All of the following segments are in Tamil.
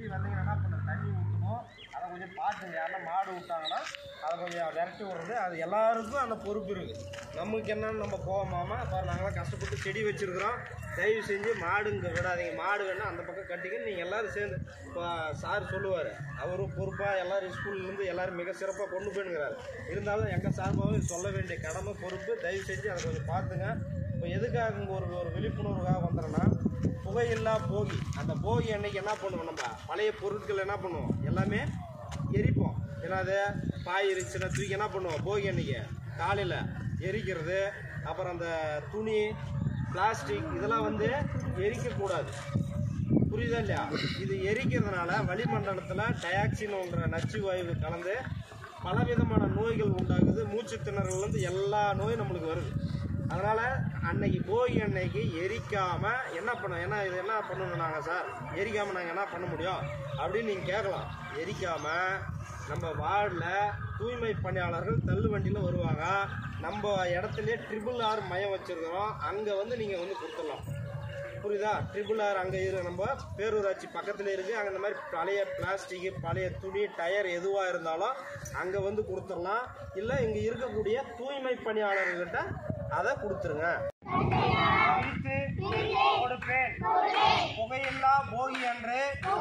எப்படி வந்தீங்கன்னா என்ன பண்ணணும் தண்ணி ஊற்றணும் அதை கொஞ்சம் பார்த்துங்க யாருன்னா மாடு விட்டாங்கன்னா அதை கொஞ்சம் விரட்டி விடுறது அது எல்லாருக்கும் அந்த பொறுப்பு இருக்குது நமக்கு என்னன்னு நம்ம போகாம பாரு நாங்களாம் கஷ்டப்பட்டு செடி வச்சுருக்குறோம் தயவு செஞ்சு மாடு இங்கே விடாதீங்க மாடு வேணால் அந்த பக்கம் கட்டிக்கன்னு நீங்கள் எல்லோரும் சேர்ந்து இப்போ சார் சொல்லுவார் அவரும் பொறுப்பாக எல்லோரும் ஸ்கூல்லேருந்து எல்லோரும் மிக சிறப்பாக கொண்டு போயினுங்கிறாரு இருந்தாலும் எங்கள் சார்பாகவும் இது சொல்ல வேண்டிய கடமை பொறுப்பு தயவு செஞ்சு அதை கொஞ்சம் பார்த்துங்க இப்போ எதுக்காக இங்கே ஒரு ஒரு விழிப்புணர்வுக்காக வந்துடுறேன்னா புகையில்லா போகி அந்த போகி அன்னைக்கு என்ன பண்ணுவோம் நம்ம பழைய பொருட்கள் என்ன பண்ணுவோம் எல்லாமே எரிப்போம் என்னது பாய் இருந்துச்சுன்னா தூக்கி என்ன பண்ணுவோம் போகி அன்னைக்கு காலையில் எரிக்கிறது அப்புறம் அந்த துணி பிளாஸ்டிக் இதெல்லாம் வந்து எரிக்கக்கூடாது புரியுதா இல்லையா இது எரிக்கிறதுனால வளிமண்டலத்தில் டயாக்சின்ன்ற நச்சு வாயு கலந்து பலவிதமான நோய்கள் உண்டாகுது மூச்சு திணறல்லேருந்து எல்லா நோயும் நம்மளுக்கு வருது அதனால் அன்னைக்கு போகி அன்னைக்கு எரிக்காமல் என்ன பண்ண என்ன இது என்ன பண்ணணும் நாங்கள் சார் எரிக்காமல் நாங்கள் என்ன பண்ண முடியும் அப்படின்னு நீங்கள் கேட்கலாம் எரிக்காமல் நம்ம வார்டில் தூய்மை பணியாளர்கள் தள்ளு வண்டியில் வருவாங்க நம்ம இடத்துலயே ட்ரிபிள் ஆர் மையம் வச்சுருக்கிறோம் அங்கே வந்து நீங்கள் வந்து கொடுத்துடலாம் புரியுதா ட்ரிபிள் ஆர் அங்கே இரு நம்ம பேரூராட்சி பக்கத்தில் இருக்குது அங்கே இந்த மாதிரி பழைய பிளாஸ்டிக்கு பழைய துணி டயர் எதுவாக இருந்தாலும் அங்கே வந்து கொடுத்துடலாம் இல்லை இங்கே இருக்கக்கூடிய தூய்மை பணியாளர்கள்கிட்ட அதை கொடுத்துருங்க பிரித்து கொடுப்பேன் புகையில்லா போகி அன்று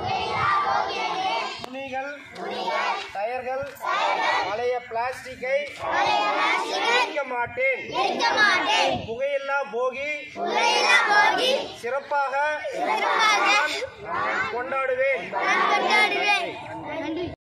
துணிகள் டயர்கள் பழைய பிளாஸ்டிக்கை எரிக்க மாட்டேன் புகையில்லா போகி சிறப்பாக நான் கொண்டாடுவேன்